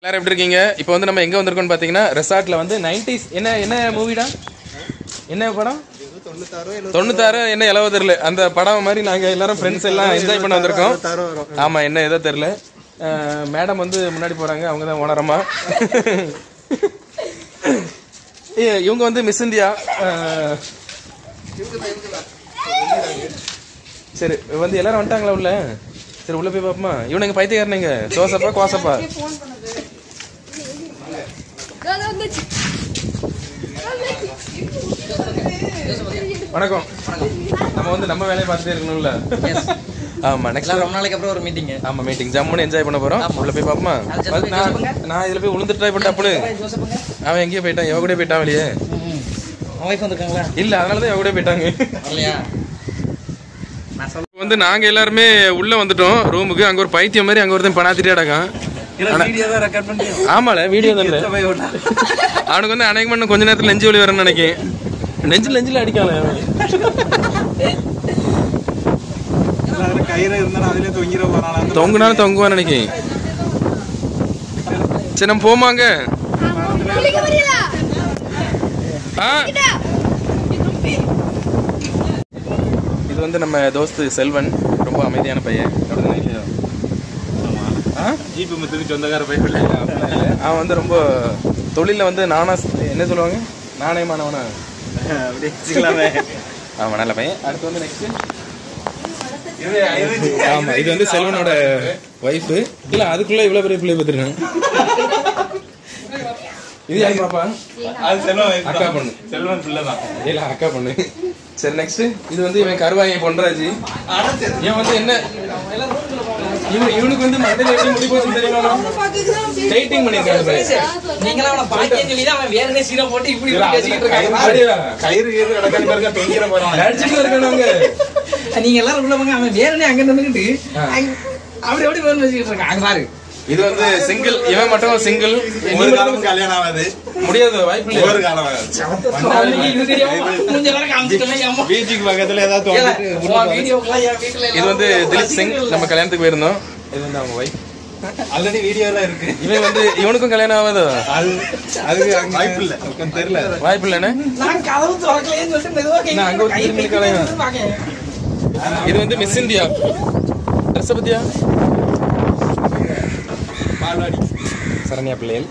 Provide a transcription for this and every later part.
எல்லாரும் எப்படி இருக்கீங்க இப்போ வந்து நம்ம எங்கே வந்திருக்கோம்னு பார்த்தீங்கன்னா ரெசார்ட்டில் வந்து நைன்டிஸ் என்ன என்ன மூவிடா என்ன படம் தொண்ணூத்தாறு என்ன இளவ தெரியல அந்த படம் மாதிரி நாங்கள் எல்லாரும் ஃப்ரெண்ட்ஸ் எல்லாம் என்ஜாய் பண்ண வந்திருக்கோம் ஆமாம் என்ன ஏதோ தெரில மேடம் வந்து முன்னாடி போகிறாங்க அவங்க தான் ஓனரம்மா ஏ, இவங்க வந்து மிஸ் இந்தியா அஹ், சரி வந்து எல்லாரும் வந்துட்டாங்களா உள்ள சரி உள்ள போய் பாப்போமா இவனுங்க பைத்தியக்காரனுங்க தோசப்பா கோசப்பா வணக்கம் நம்ம வந்து நம்ம வேலையை பார்த்துட்டே இருக்கணும்ல ஆமா நெக்ஸ்ட் ரொம்ப நாளைக்கு அப்புறம் ஒரு மீட்டிங் ஆமா மீட்டிங் ஜம்முன்னு என்ஜாய் பண்ண போறோம் உள்ள போய் பாப்போமா வந்து நான் நான் இதுல போய் உளுந்து ட்ரை பண்ணிட்டேன் அப்படி அவன் எங்கேயோ போயிட்டான் எவ கூட போயிட்டான் வெளியே உன் ஒய்ஃப் வந்திருக்காங்களா இல்ல அதனால தான் எவ கூட போயிட்டாங்க வரலையா நான் சொல்ல இப்ப வந்து நாங்க எல்லாருமே உள்ள வந்துட்டோம் ரூமுக்கு அங்க ஒரு பைத்தியம் மாதிரி அங்க ஒருத்தன் பணாத்திட்டே அடக்கான் வீடியோ தான் ரெக்கார்ட் பண்ணி ஆமால வீடியோ தான் அவனுக்கு வந்து அநேகம் பண்ண கொஞ்ச நேரத்துல நெஞ்சு வலி வரேன்னு நினைக்கிறேன் நெஞ்சில் நெஞ்சில் அடிக்கால கயிறு இருந்தாலும் அதுலயே தொங்கிட போறானா தொங்குனாலும் தொங்குவான்னு நினைக்கிறேன் சரி நம்ம போமாங்க ஆ இது வந்து நம்ம தோஸ்து செல்வன் ரொம்ப அமைதியான பையன் அப்படிதானே இல்லையா ஆ ஜீப்பு முத்துக்கு சொந்தக்கார பையன் அவன் வந்து ரொம்ப தொழிலில் வந்து நானா என்ன சொல்லுவாங்க நாணயமானவனா அப்படி வச்சுக்கலாமே ஆமா நல்ல பையன் அடுத்து வந்து நெக்ஸ்ட் ஆமா இது வந்து செல்வனோட ஒய்ஃப் இல்ல அதுக்குள்ள இவ்வளவு பெரிய பிள்ளை பார்த்துருக்கேன் இது யாரு பாப்பா அது செல்வம் அக்கா பொண்ணு செல்வன் பிள்ளை தான் இல்ல அக்கா பொண்ணு சரி நெக்ஸ்ட் இது வந்து இவன் கருவாயன் பொன்ராஜி இவன் வந்து என்ன இவன் இவனுக்கு வந்து மண்டல எப்படி முடி போச்சு தெரியுமா ஸ்ட்ரைட்டிங் பண்ணிருக்காங்க பாரு. நீங்களாம் அவனை பாக்கியம் சொல்லி தான் அவன் வேறனே சீரோ போட்டு இப்படி இல்ல, இப்படி பேசிக்கிட்டு கயிறு இருக்காங்க அப்படியா? கயிறு கயிறு கிடக்கான்னு பாருங்க தொங்கிட போறான் அடிச்சுட்டு இருக்கானுங்க நீங்க எல்லாரும் உள்ள போங்க அவன் வேறனே அங்க நின்னுக்கிட்டு அங்க- அப்படி அப்படி வேணும் பேசிக்கிட்டு இருக்கான் அங்க பாரு இது வந்து சிங்கிள் இவன் மட்டும் சிங்கிள் ஒரு காலம் கல்யாணம் ஆகாது முடியாது வாய்ப்பு இல்லை ஒரு காலம் ஆகாது அவனுக்கு இது தெரியாம மூஞ்ச வேற காமிச்சிட்டோமே, அம்மா. பீச்சுக்கு பக்கத்துல ஏதாவது ஏல, தோண்டிட்டு உன் வீடியோக்கெல்லாம் என் வீட்டுல இது வந்து எல்லாரும் திலீப் சிங் single. நம்ம கல்யாணத்துக்கு போயிருந்தோம் இது வந்து அவங்க ஒய்ஃப் ஆல்ரெடி வீடியோல இருக்கு இவன் வந்து இவனுக்கும் கல்யாணம் ஆகாதோ அது அதுக்கு வாய்ப்பு இல்ல உனக்கு தெரியல வாய்ப்பு இல்லைன்னு நான் கதவு திறக்கலையேன்னு சொல்லிட்டு மெதுவா கை நான் அங்க ஒரு கை திரும்பி கை கலையா. கை பார்க்கேன். இது வந்து மிஸ் இந்தியா ட்ரெஸ் பத்தியா பால்வாடி சரண்யா பிள்ளைகள்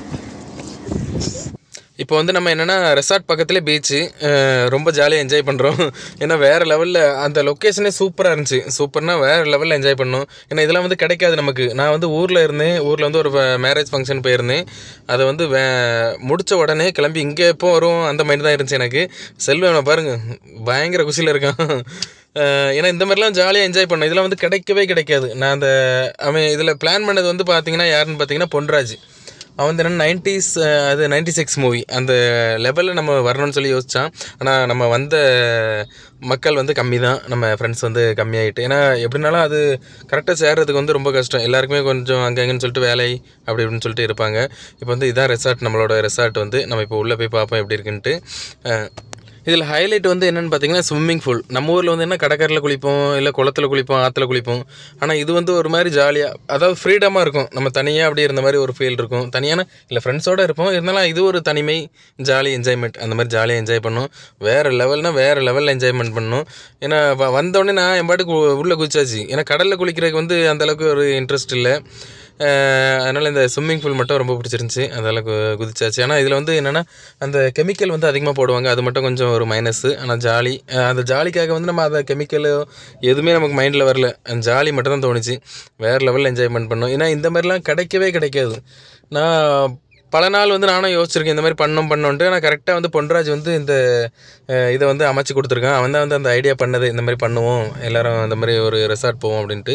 இப்போ வந்து நம்ம என்னென்னா ரெசார்ட் பக்கத்துல பீச்சு ரொம்ப ஜாலியாக என்ஜாய் பண்ணுறோம் ஏன்னா வேறு லெவலில் அந்த லொக்கேஷனே சூப்பராக இருந்துச்சு சூப்பர்னா வேறு லெவலில் என்ஜாய் பண்ணோம் ஏன்னா இதெல்லாம் வந்து கிடைக்காது நமக்கு நான் வந்து ஊரில் இருந்தேன் ஊரில் வந்து ஒரு மேரேஜ் ஃபங்க்ஷன் போயிருந்தேன் அதை வந்து வே முடித்த உடனே கிளம்பி இங்கே எப்போ வரும் அந்த மைண்ட் தான் இருந்துச்சு எனக்கு செல்வனை பாருங்க பயங்கர குஷியில் இருக்கான் அஹ் ஏன்னா இந்த மாதிரிலாம் ஜாலியாக என்ஜாய் பண்ணோம் இதெல்லாம் வந்து கிடைக்கவே கிடைக்காது நான் அந்த அவன் இதில் பிளான் பண்ணது வந்து பார்த்தீங்கன்னா யாருன்னு பார்த்தீங்கன்னா பொன்ராஜ் அவன் வந்து என்னென்னா நைன்டிஸ் அது நைன்டி சிக்ஸ் மூவி அந்த லெவலில் நம்ம வரணும்னு சொல்லி யோசித்தான் ஆனால் நம்ம வந்த மக்கள் வந்து கம்மி தான் நம்ம ஃப்ரெண்ட்ஸ் வந்து கம்மியாயிட்டு ஏன்னா எப்படினாலும் அது கரெக்டாக சேர்றதுக்கு வந்து ரொம்ப கஷ்டம் எல்லாருக்குமே கொஞ்சம் அங்கே அங்கேன்னு சொல்லிட்டு வேலை அப்படி இப்படின்னு சொல்லிட்டு இருப்பாங்க இப்போ வந்து இதான் ரெசார்ட் நம்மளோட ரெசார்ட் வந்து நம்ம இப்போ உள்ளே போய் பார்ப்போம் எப்படி இருக்குன்ட்டு அஹ் இதில் ஹைலைட் வந்து என்னென்னு பார்த்தீங்கன்னா ஸ்விம்மிங் பூல் நம்ம ஊரில் வந்து என்ன கடற்கரையில் குளிப்போம் இல்லை குளத்துல குளிப்போம் ஆற்றுல குளிப்போம் ஆனால் இது வந்து ஒரு மாதிரி ஜாலியாக அதாவது ஃப்ரீடமாக இருக்கும் நம்ம தனியாக அப்படி இருந்த மாதிரி ஒரு ஃபீல் இருக்கும் தனியான இல்லை ஃப்ரெண்ட்ஸோடு இருப்போம் இருந்தாலும் இது ஒரு தனிமை ஜாலி என்ஜாய்மெண்ட் அந்த மாதிரி ஜாலியாக என்ஜாய் பண்ணோம் வேறு லெவல்னால் வேறு லெவலில் என்ஜாய்மெண்ட் பண்ணோம் ஏன்னா வ- வந்தோடனே நான் என் பாட்டுக்கு உ- உள்ளே குதிச்சாச்சு ஏன்னா கடலில் குளிக்கிறதுக்கு வந்து அந்த அளவுக்கு ஒரு இன்ட்ரெஸ்ட் இல்லை அதனால் இந்த ஸ்விம்மிங் பூல் மட்டும் ரொம்ப பிடிச்சிருந்துச்சி அதெல்லாம் கு- குதிச்சாச்சு ஆனால் இதில் வந்து என்னென்னா அந்த கெமிக்கல் வந்து அதிகமாக போடுவாங்க அது மட்டும் கொஞ்சம் ஒரு மைனஸ் ஆனால் ஜாலி அஹ் அந்த ஜாலிக்காக வந்து நம்ம அதை கெமிக்கல் எதுவுமே நமக்கு மைண்டில் வரல அந்த ஜாலி மட்டும் தான் தோணுச்சு வேறு லெவலில் என்ஜாய்மெண்ட் பண்ணோம் ஏன்னா இந்த மாதிரிலாம் கிடைக்கவே கிடைக்காது நான் பல நாள் வந்து நானும் யோசிச்சிருக்கேன் இந்த மாதிரி பண்ணோம் பண்ணோன்ட்டு ஆனால் கரெக்டாக வந்து பொன்ராஜ் வந்து இந்த அஹ், இதை வந்து அமைச்சு கொடுத்துருக்கான் அவன் தான் வந்து அந்த ஐடியா பண்ணது இந்த மாதிரி பண்ணுவோம் எல்லாரும் இந்த மாதிரி ஒரு ரெசார்ட் போவோம் அப்படின்ட்டு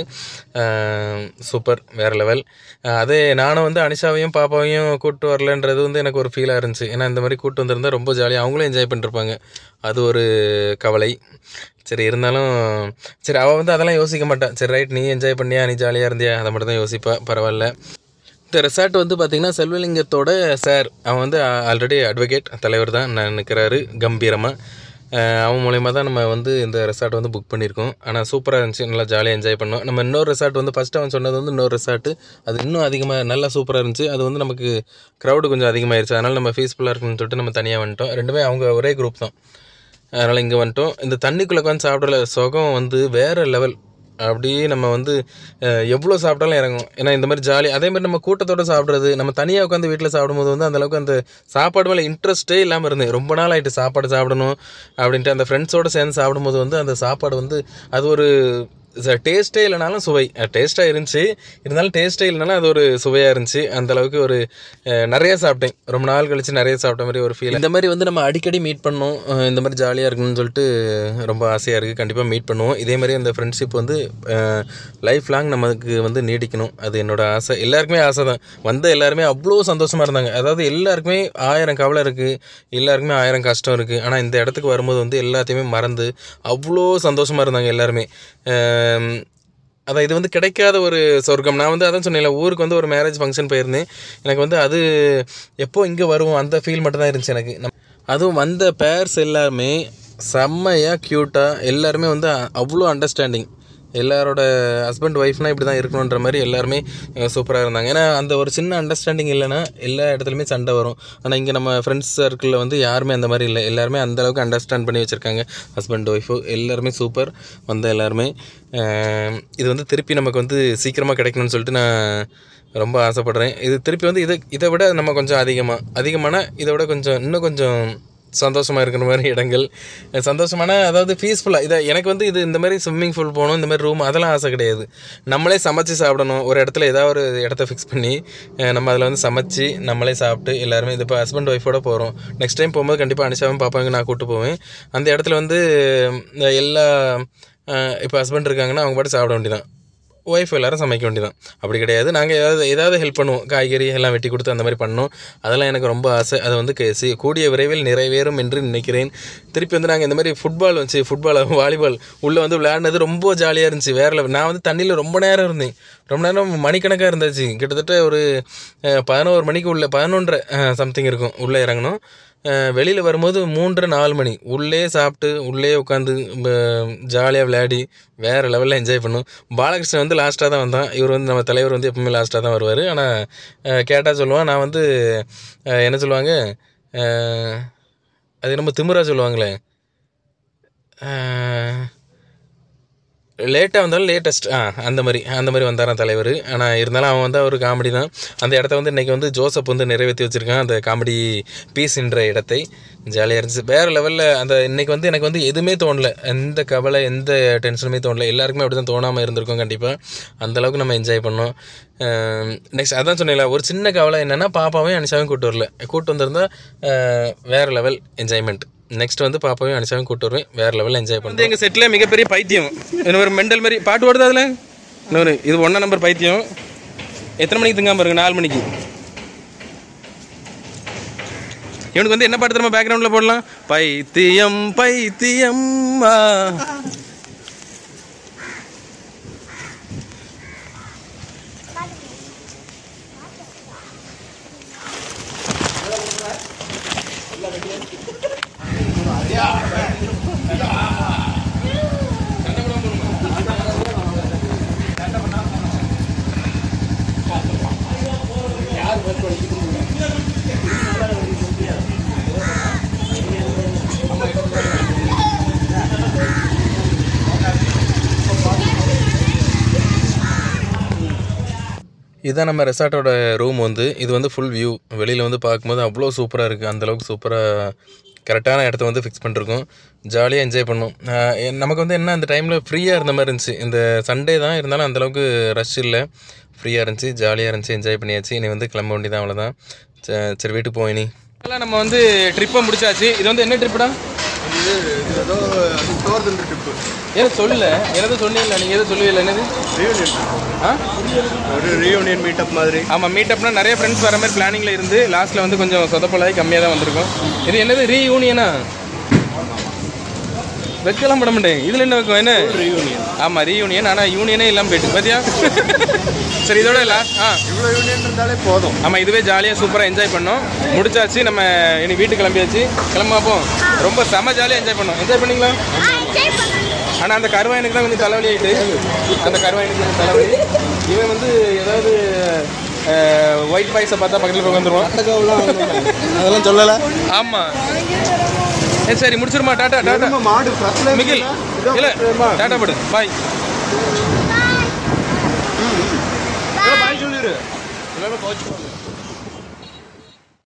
சூப்பர் வேறு லெவல் அதே நானும் வந்து அனிஷாவையும் பாப்பாவையும் கூப்பிட்டு வரலன்றது வந்து எனக்கு ஒரு ஃபீலாக இருந்துச்சு ஏன்னா இந்த மாதிரி கூப்பிட்டு வந்திருந்தா ரொம்ப ஜாலியாக அவங்களும் என்ஜாய் பண்ணிருப்பாங்க அது ஒரு கவலை சரி இருந்தாலும் சரி அவள் வந்து அதெல்லாம் யோசிக்க மாட்டான் சரி ரைட் நீ என்ஜாய் பண்ணியா நீ ஜாலியாக இருந்தியா அதை மட்டும் தான் யோசிப்பா பரவாயில்ல இந்த ரெசார்ட் வந்து பார்த்திங்கன்னா செல்வலிங்கத்தோட சார் அவன் வந்து ஆல்ரெடி அட்வொகேட் தலைவர் தான் நான் நிற்கிறாரு கம்பீரமாக அஹ் அவன் மூலயமா தான் நம்ம வந்து இந்த ரெசார்ட் வந்து புக் பண்ணியிருக்கோம் ஆனால் சூப்பராக இருந்துச்சு நல்லா ஜாலியாக என்ஜாய் பண்ணோம் நம்ம இன்னொரு ரெசார்ட் வந்து ஃபஸ்ட்டு அவன் சொன்னது வந்து இன்னொரு ரெசார்ட்டு அது இன்னும் அதிகமாக நல்லா சூப்பராக இருந்துச்சு அது வந்து நமக்கு க்ரௌடு கொஞ்சம் அதிகமாயிருச்சு அதனால் நம்ம ஃபீஸ்ஃபுல்லாக இருக்குன்னு சொல்லிட்டு நம்ம தனியாக வந்துட்டோம் ரெண்டுமே அவங்க ஒரே குரூப் தான் அதனால் இங்கே வந்துட்டோம் இந்த தண்ணிக்குள்ளே உட்காந்து சாப்பிட்ற சுகம் வந்து வேறு லெவல் அப்படியே நம்ம வந்து அஹ், எவ்வளோ சாப்பிட்டாலும் இறங்கும் ஏன்னா இந்த மாதிரி ஜாலி அதே மாதிரி நம்ம கூட்டத்தோட சாப்பிட்றது நம்ம தனியாக உட்காந்து வீட்டில் சாப்பிடும்போது வந்து அந்த அளவுக்கு அந்த சாப்பாடு மேலே இன்ட்ரெஸ்ட்டே இல்லாமல் இருந்தேன் ரொம்ப நாள் ஆகிட்டு சாப்பாடு சாப்பிடணும் அப்படின்ட்டு அந்த ஃப்ரெண்ட்ஸோடு சேர்ந்து சாப்பிடும்போது வந்து அந்த சாப்பாடு வந்து அது ஒரு டேஸ்ட்டே இல்லைனாலும் சுவை டேஸ்ட்டாக இருந்துச்சு இருந்தாலும் டேஸ்ட்டே இல்லைனாலும் அது ஒரு சுவையாக இருந்துச்சு அந்த அளவுக்கு ஒரு அஹ், நிறைய சாப்பிட்டேன் ரொம்ப நாள் கழிச்சு நிறைய சாப்பிட்ட மாதிரி ஒரு ஃபீல் இந்த மாதிரி வந்து நம்ம அடிக்கடி மீட் பண்ணோம் அஹ், இந்த மாதிரி ஜாலியாக இருக்கணும்னு சொல்லிட்டு ரொம்ப ஆசையாக இருக்குது கண்டிப்பாக மீட் பண்ணுவோம் இதே மாதிரி அந்த ஃப்ரெண்ட்ஷிப் வந்து லைஃப் லாங் நமக்கு வந்து நீடிக்கணும் அது என்னோட ஆசை எல்லாருக்குமே ஆசை தான் வந்த எல்லாருமே அவ்வளோ சந்தோஷமாக இருந்தாங்க அதாவது எல்லாருக்குமே ஆயிரம் கவலை இருக்குது எல்லாருக்குமே ஆயிரம் கஷ்டம் இருக்குது ஆனால் இந்த இடத்துக்கு வரும்போது வந்து எல்லாத்தையுமே மறந்து அவ்வளோ சந்தோஷமாக இருந்தாங்க எல்லாருமே அஹ் அதான் இது வந்து கிடைக்காத ஒரு சொர்க்கம் நான் வந்து அதான் சொன்னேன்ல ஊருக்கு வந்து ஒரு மேரேஜ் ஃபங்க்ஷன் போயிருந்தேன் எனக்கு வந்து அது எப்போ இங்கே வருவோம் அந்த ஃபீல் மட்டும் தான் இருந்துச்சு எனக்கு நம்- அதுவும் வந்த பேர்ஸ் எல்லாருமே செம்மையாக க்யூட்டாக எல்லாருமே வந்து அ- அவ்வளோ அண்டர்ஸ்டாண்டிங் எல்லாரோட ஹஸ்பண்ட் ஒய்ஃப்னா இப்படி தான் இருக்கணுன்ற மாதிரி எல்லாருமே சூப்பராக இருந்தாங்க ஏன்னா அந்த ஒரு சின்ன அண்டர்ஸ்டாண்டிங் இல்லைன்னா எல்லா இடத்துலையுமே சண்டை வரும் ஆனால் இங்கே நம்ம ஃப்ரெண்ட்ஸ் சர்க்கிளில் வந்து யாருமே அந்த மாதிரி இல்லை எல்லாருமே அந்த அளவுக்கு அண்டர்ஸ்டாண்ட் பண்ணி வச்சுருக்காங்க ஹஸ்பண்ட் ஒய்ஃபு எல்லாருமே சூப்பர் வந்த எல்லாருமே அஹ் இது வந்து திருப்பி நமக்கு வந்து சீக்கிரமாக கிடைக்கணும்னு சொல்லிட்டு நான் ரொம்ப ஆசைப்பட்றேன் இது திருப்பி வந்து இதை இதை விட நம்ம கொஞ்சம் அதிகமாக அதிகமான இதை விட கொஞ்சம் இன்னும் கொஞ்சம் சந்தோஷமாக இருக்கிற மாதிரி இடங்கள் சந்தோஷமான அதாவது பீஸ்ஃபுல்லாக இதை எனக்கு வந்து இது இந்த மாதிரி ஸ்விம்மிங் பூல் போகணும் இந்த மாதிரி ரூம் அதெல்லாம் ஆசை கிடையாது நம்மளே சமைச்சு சாப்பிடணும் ஒரு இடத்துல ஏதாவது ஒரு இடத்த ஃபிக்ஸ் பண்ணி அஹ் நம்ம அதில் வந்து சமைச்சு நம்மளே சாப்பிட்டு எல்லாருமே இது இப்போ ஹஸ்பண்ட் ஒய்ஃபோட போகிறோம் நெக்ஸ்ட் டைம் போகும்போது கண்டிப்பாக அனிஷாவும் பாப்பாங்க நான் கூப்பிட்டு போவேன் அந்த இடத்துல வந்து இந்த எல்லா இப்போ ஹஸ்பண்ட் இருக்காங்கன்னா அவங்க பாட்டு சாப்பிட வேண்டியதான் ஒய்ஃப் எல்லாரும் சமைக்க வேண்டியதான் அப்படி கிடையாது நாங்கள் ஏதாவது ஏதாவது ஹெல்ப் பண்ணுவோம் காய்கறி எல்லாம் வெட்டி கொடுத்து அந்த மாதிரி பண்ணோம் அதெல்லாம் எனக்கு ரொம்ப ஆசை அது வந்து கே- சி- கூடிய விரைவில் நிறைவேறும் என்று நினைக்கிறேன் திருப்பி வந்து நாங்கள் இந்த மாதிரி ஃபுட்பால் வச்சு ஃபுட்பால் வாலிபால் உள்ளே வந்து விளையாடினது ரொம்ப ஜாலியாக இருந்துச்சு வேற level. நான் வந்து தண்ணியில் ரொம்ப நேரம் இருந்தேன் ரொம்ப நேரம் மணிக்கணக்காக இருந்துச்சு கிட்டத்தட்ட ஒரு அஹ், பதினோரு மணிக்கு உள்ள பதினொன்றரை சம்திங் இருக்கும் உள்ளே இறங்கணும் வெளியில் வரும்போது மூன்றரை நாலு மணி உள்ளே சாப்பிட்டு உள்ளே உட்காந்து ஜாலியாக விளையாடி வேறு லெவலில் என்ஜாய் பண்ணும் பாலகிருஷ்ணன் வந்து லாஸ்ட்டாக தான் வந்தான் இவர் வந்து நம்ம தலைவர் வந்து எப்பவுமே லாஸ்ட்டாக தான் வருவார் ஆனால் கேட்டால் சொல்லுவான் நான் வந்து அஹ், என்ன சொல்லுவாங்க அஹ், அது நம்ம திமிரா சொல்லுவாங்களே லேட்டாக வந்தாலும் லேட்டஸ்ட் ஆ அந்த மாதிரி அந்த மாதிரி வந்தாராம் தலைவர் ஆனால் இருந்தாலும் அவன் வந்து ஒரு காமெடி தான் அந்த இடத்த வந்து இன்றைக்கி வந்து ஜோசப் வந்து நிறைவேற்றி வச்சுருக்கான் அந்த காமெடி பீஸ் என்ற இடத்தை ஜாலியாக இருந்துச்சு வேறு லெவலில் அந்த இன்றைக்கி வந்து எனக்கு வந்து எதுவுமே தோணல எந்த கவலை எந்த டென்ஷனுமே தோணல எல்லாருக்குமே அப்படி தான் தோணாமல் இருந்திருக்கும் கண்டிப்பாக அந்தளவுக்கு நம்ம என்ஜாய் பண்ணோம் நெக்ஸ்ட் அதான் சொன்னேன்ல ஒரு சின்ன கவலை என்னென்னா பாப்பாவையும் அனிஷாவையும் கூட்டு வரல கூட்டு வந்திருந்தா அஹ், வேறு லெவல் என்ஜாய்மெண்ட் நெக்ஸ்ட் வந்து பாப்பாவையும் அனிஷாவையும் கூட்டு வருவேன் வேறு லெவலில் என்ஜாய் பண்ணுறேன் எங்கள் செட்டில் மிகப்பெரிய பைத்தியம் இன்னொரு மெண்டல் மாதிரி பாட்டு ஓடுது அதில் இன்னொரு இது ஒன்றா நம்பர் பைத்தியம் எத்தனை மணிக்கு தூங்காம பாருங்க நாலு மணிக்கு இவனுக்கு வந்து என்ன பாட்டு திரும்ப பேக்ரவுண்டில் போடலாம் பைத்தியம் பைத்தியம் ஆ. இதுதான் நம்ம ரெசார்ட்டோட ரூம் வந்து இது வந்து ஃபுல் வியூ வெளியில் வந்து பார்க்கும்போது அவ்வளோ சூப்பராக இருக்குது அந்தளவுக்கு சூப்பராக கரெக்டான இடத்த வந்து ஃபிக்ஸ் பண்ணிருக்கோம் ஜாலியாக என்ஜாய் பண்ணோம் ஆஹ் எ- நமக்கு வந்து என்ன அந்த டைமில் ஃப்ரீயாக இருந்த மாதிரி இருந்துச்சு இந்த சண்டே தான் இருந்தாலும் அந்தளவுக்கு ரஷ் இல்லை ஃப்ரீயாக இருந்துச்சு ஜாலியாக இருந்துச்சு என்ஜாய் பண்ணியாச்சு இனி வந்து கிளம்ப வேண்டியதான் அவ்வளோதான் ச- சரி வீட்டுக்கு போய் நீ நம்ம வந்து ட்ரிப்பை முடிச்சாச்சு இது வந்து என்ன ட்ரிப்புடா இது இது ஏதோ தோர்தல் ட்ரிப்பு ஏதோ சொல்லல ஏதோ சொன்னீங்களா நீங்கள் எதுவும் சொல்லவே இல்லை என்னது ரீயூனியன் ஆ ஒரு ரீயூனியன் மீட்டப் மாதிரி ஆமாம் மீட்டப்னா நிறைய ஃப்ரெண்ட்ஸ் வர மாதிரி பிளானிங்கில் இருந்து லாஸ்ட்டில் வந்து கொஞ்சம் சொதப்பலாகி கம்மியாக தான் வந்திருக்கும் இது என்னது ரீயூனியனா வெக்கலாம் பட மாட்டேன் இதில் என்ன வைக்கும் என்ன ரியூனியன் ஆமாம் ரீயூனியன் ஆனால் யூனியனே இல்லாமல் போயிட்டு பார்த்தியா சரி இதோட லாஸ்ட் ஆ இவ்வளோ யூனியன் இருந்தாலே போதும் ஆமாம் இதுவே ஜாலியாக சூப்பராக என்ஜாய் பண்ணோம் முடிச்சாச்சு நம்ம இனி வீட்டுக்கு கிளம்பியாச்சு கிளம்பாப்போம் ரொம்ப செம ஜாலியாக என்ஜாய் பண்ணோம் என்ஜாய் பண்ணிங்களா ஆனால் அந்த கருவாயனுக்கு தான் கொஞ்சம் தலைவலி ஆயிட்டு அந்த கருவாயனுக்கு கொஞ்சம் தலைவலி இவன் வந்து ஏதாவது ஒயிட் பாய்ஸை பார்த்தா பக்கத்தில் போய் வந்துருவான் அதெல்லாம் சொல்லலை ஆமாம் ஏ சரி முடிச்சிருமா டாட்டா டாட்டா மாடு ஃபர்ஸ்ட்ல மிகில் இல்லை டாட்டா படு பாய் பாய் சொல்லிடு இல்லைன்னா கோச்சு